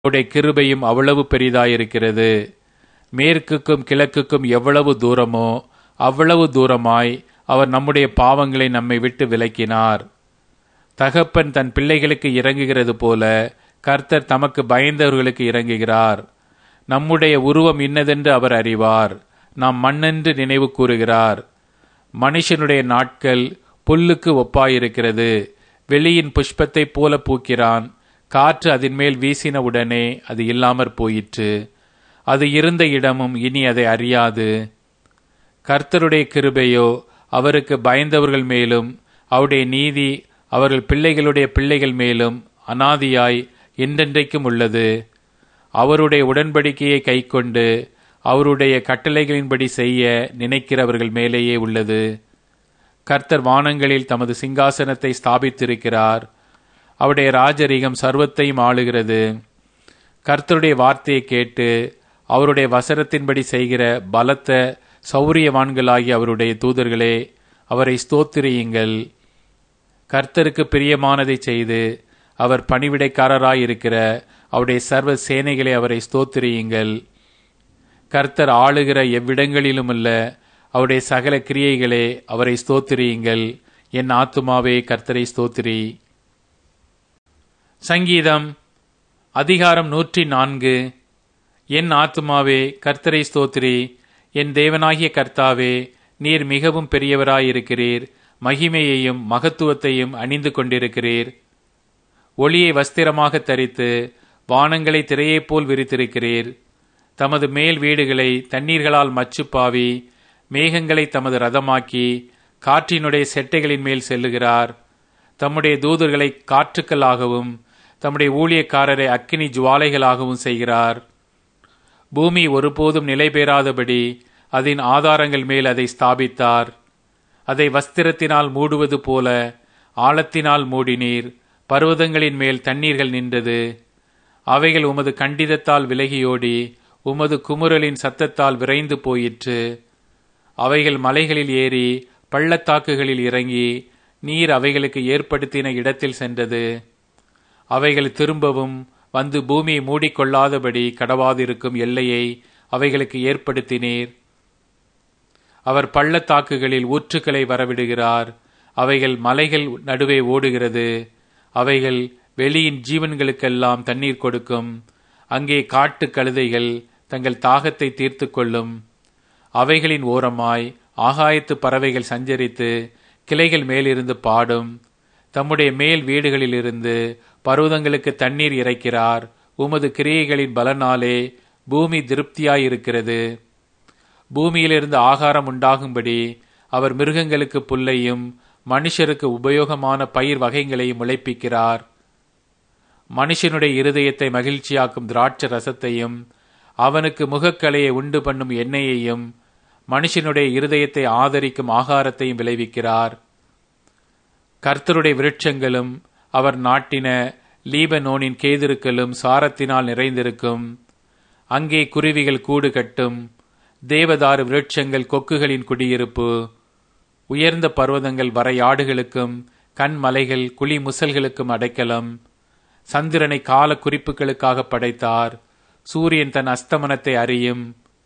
அவருடைய கிருபையும் அவ்வளவு பெரிதாயிருக்கிறது மேற்குக்கும் கிழக்குக்கும் எவ்வளவு தூரமோ அவ்வளவு தூரமாய் அவர் நம்முடைய பாவங்களை நம்மை விட்டு விலக்கினார் தகப்பன் தன் பிள்ளைகளுக்கு இறங்குகிறது போல கர்த்தர் தமக்கு பயந்தவர்களுக்கு இறங்குகிறார் நம்முடைய உருவம் இன்னதென்று அவர் அறிவார் நாம் மண்ணென்று நினைவு கூறுகிறார் மனுஷனுடைய நாட்கள் புல்லுக்கு ஒப்பாயிருக்கிறது வெளியின் புஷ்பத்தைப் போல பூக்கிறான் காற்று அதன் மேல் வீசின உடனே அது இல்லாமற் போயிற்று அது இருந்த இடமும் இனி அதை அறியாது கர்த்தருடைய கிருபையோ அவருக்கு பயந்தவர்கள் மேலும் அவருடைய நீதி அவர்கள் பிள்ளைகளுடைய பிள்ளைகள் மேலும் அனாதியாய் என்றென்றைக்கும் உள்ளது அவருடைய உடன்படிக்கையை கைக்கொண்டு அவருடைய கட்டளைகளின்படி செய்ய நினைக்கிறவர்கள் மேலேயே உள்ளது கர்த்தர் வானங்களில் தமது சிங்காசனத்தை ஸ்தாபித்திருக்கிறார் அவருடைய ராஜரீகம் சர்வத்தையும் ஆளுகிறது கர்த்தருடைய வார்த்தையை கேட்டு அவருடைய வசனத்தின்படி செய்கிற பலத்த சௌரியவான்களாகிய அவருடைய தூதர்களே அவரை ஸ்தோத்திரியுங்கள் கர்த்தருக்கு பிரியமானதை செய்து அவர் பணிவிடைக்காரராயிருக்கிற அவருடைய சர்வ சேனைகளை அவரை ஸ்தோத்திரியுங்கள் கர்த்தர் ஆளுகிற எவ்விடங்களிலுமல்ல அவருடைய சகல கிரியைகளே அவரை ஸ்தோத்திரியுங்கள் என் ஆத்துமாவே கர்த்தரை ஸ்தோத்திரி சங்கீதம் அதிகாரம் நூற்றி நான்கு என் ஆத்துமாவே கர்த்தரை ஸ்தோத்திரி என் தேவனாகிய கர்த்தாவே நீர் மிகவும் பெரியவராயிருக்கிறீர் மகிமையையும் மகத்துவத்தையும் அணிந்து கொண்டிருக்கிறீர் ஒளியை வஸ்திரமாக தரித்து வானங்களை திரையைப் போல் விரித்திருக்கிறீர் தமது மேல் வீடுகளை தண்ணீர்களால் மச்சுப்பாவி மேகங்களை தமது ரதமாக்கி காற்றினுடைய செட்டைகளின் மேல் செல்லுகிறார் தம்முடைய தூதர்களை காற்றுக்களாகவும் தம்முடைய ஊழியக்காரரை அக்கினி ஜுவாலைகளாகவும் செய்கிறார் பூமி ஒருபோதும் நிலை பெறாதபடி அதன் ஆதாரங்கள் மேல் அதை ஸ்தாபித்தார் அதை வஸ்திரத்தினால் மூடுவது போல ஆழத்தினால் மூடினீர் பர்வதங்களின் மேல் தண்ணீர்கள் நின்றது அவைகள் உமது கண்டிதத்தால் விலகியோடி உமது குமுறலின் சத்தத்தால் விரைந்து போயிற்று அவைகள் மலைகளில் ஏறி பள்ளத்தாக்குகளில் இறங்கி நீர் அவைகளுக்கு ஏற்படுத்தின இடத்தில் சென்றது அவைகள் திரும்பவும் வந்து பூமியை மூடிக்கொள்ளாதபடி கடவாதிருக்கும் எல்லையை அவைகளுக்கு ஏற்படுத்தினீர் அவர் பள்ளத்தாக்குகளில் ஊற்றுக்களை வரவிடுகிறார் அவைகள் மலைகள் நடுவே ஓடுகிறது அவைகள் வெளியின் ஜீவன்களுக்கெல்லாம் தண்ணீர் கொடுக்கும் அங்கே காட்டு கழுதைகள் தங்கள் தாகத்தை தீர்த்து கொள்ளும் அவைகளின் ஓரமாய் ஆகாயத்து பறவைகள் சஞ்சரித்து கிளைகள் மேலிருந்து பாடும் தம்முடைய மேல் வீடுகளிலிருந்து பர்வதங்களுக்கு தண்ணீர் இறைக்கிறார் உமது கிரியைகளின் பலனாலே பூமி திருப்தியாயிருக்கிறது பூமியிலிருந்து ஆகாரம் உண்டாகும்படி அவர் மிருகங்களுக்கு புல்லையும் மனுஷருக்கு உபயோகமான பயிர் வகைகளையும் முளைப்பிக்கிறார் மனுஷனுடைய இருதயத்தை மகிழ்ச்சியாக்கும் திராட்ச ரசத்தையும் அவனுக்கு முகக்கலையை உண்டு பண்ணும் எண்ணெயையும் மனுஷனுடைய இருதயத்தை ஆதரிக்கும் ஆகாரத்தையும் விளைவிக்கிறார் கர்த்தருடைய விருட்சங்களும் அவர் நாட்டின லீபனோனின் கேதிருக்களும் சாரத்தினால் நிறைந்திருக்கும் அங்கே குருவிகள் கூடு கட்டும் தேவதாரு விருட்சங்கள் கொக்குகளின் குடியிருப்பு உயர்ந்த பர்வதங்கள் வரையாடுகளுக்கும் கண்மலைகள் குழி முசல்களுக்கும் அடைக்கலம் சந்திரனை கால குறிப்புகளுக்காக படைத்தார் சூரியன் தன் அஸ்தமனத்தை அறியும்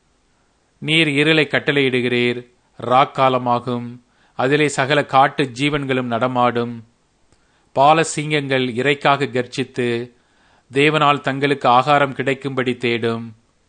நீர் இருளை கட்டளையிடுகிறீர் ராக்காலமாகும் அதிலே சகல காட்டு ஜீவன்களும் நடமாடும் பாலசிங்கங்கள் இறைக்காக கர்ச்சித்து தேவனால் தங்களுக்கு ஆகாரம் கிடைக்கும்படி தேடும்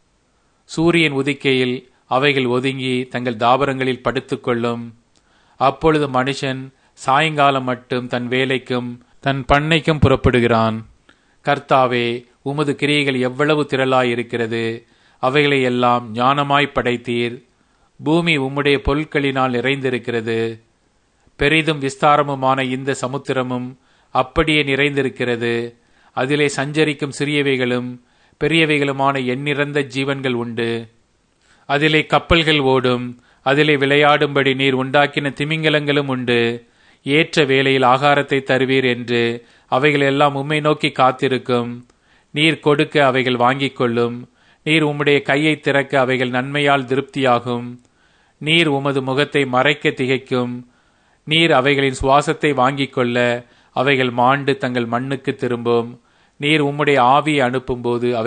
சூரியன் உதிக்கையில் அவைகள் ஒதுங்கி தங்கள் தாபரங்களில் படுத்துக்கொள்ளும் அப்பொழுது மனுஷன் சாயங்காலம் மட்டும் தன் வேலைக்கும் தன் பண்ணைக்கும் புறப்படுகிறான் கர்த்தாவே உமது கிரியைகள் எவ்வளவு திரளாயிருக்கிறது அவைகளை எல்லாம் ஞானமாய் படைத்தீர் பூமி உம்முடைய பொருட்களினால் நிறைந்திருக்கிறது பெரிதும் விஸ்தாரமுமான இந்த சமுத்திரமும் அப்படியே நிறைந்திருக்கிறது அதிலே சஞ்சரிக்கும் சிறியவைகளும் பெரியவைகளுமான எண்ணிறந்த ஜீவன்கள் உண்டு அதிலே கப்பல்கள் ஓடும் அதிலே விளையாடும்படி நீர் உண்டாக்கின திமிங்கலங்களும் உண்டு ஏற்ற வேளையில் ஆகாரத்தை தருவீர் என்று அவைகள் எல்லாம் உம்மை நோக்கி காத்திருக்கும் நீர் கொடுக்க அவைகள் வாங்கிக் கொள்ளும் நீர் உம்முடைய கையை திறக்க அவைகள் நன்மையால் திருப்தியாகும் நீர் உமது முகத்தை மறைக்க திகைக்கும் நீர் அவைகளின் சுவாசத்தை வாங்கிக் கொள்ள அவைகள் மாண்டு தங்கள் மண்ணுக்கு திரும்பும் நீர் உம்முடைய ஆவியை அனுப்பும்போது